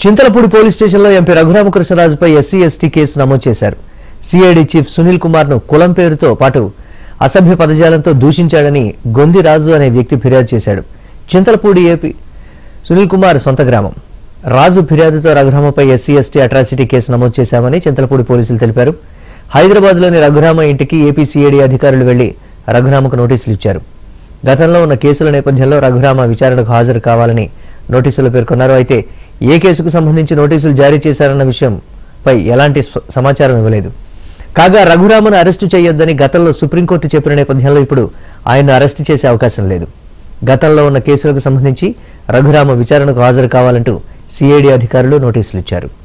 Chintalapudi police స్టేషన్లో MP రఘురామకృష్ణరాజుపై SC ST case నమోదు చేశారు సిఐడి చీఫ్ సునీల్ కుమార్ ను కులం పేరుతో పాటు అసభ్య పదజాలంతో దూషించాడని గొంది రాజు అనే వ్యక్తి ఫిర్యాదు చేశాడు చింతలపూడి ఏపీ సునీల్ కుమార్ సొంత గ్రామం రాజు ఫిర్యాదుతో రఘురామపై ఎస్సీ ఎస్టీ అట్రాసిటీ కేసు నమోదు చేశామని చింతలపూడి పోలీసులు తెలిపారు హైదరాబాద్లోని రఘురామ ఇంటికి ఏపీ సిఐడి అధికారులు వెళ్లి రఘురామకు నోటీసులు ఇచ్చారు గతంలో ఉన్న కేసుల నేపథ్యంలో రఘురామ విచారణకు హాజరు కావాలని నోటీసులు పేర్కొన్నారు అయితే ఏ కేసుకు సంబంధించి నోటీసులు జారీ చేశారన్న విషయంపై ఎలాంటి స్ప- సమాచారం ఇవ్వలేదు కాగా రఘురామను అరెస్టు చేయొద్దని గతంలో సుప్రీంకోర్టు చెప్పిన నేపథ్యంలో ఇప్పుడు ఆయన్ను అరెస్టు చేసే అవకాశం లేదు గతంలో ఉన్న కేసులకు సంబంధించి రఘురామ విచారణకు హాజరు కావాలంటూ సిఐడి అధికారులు నోటీసులు ఇచ్చారు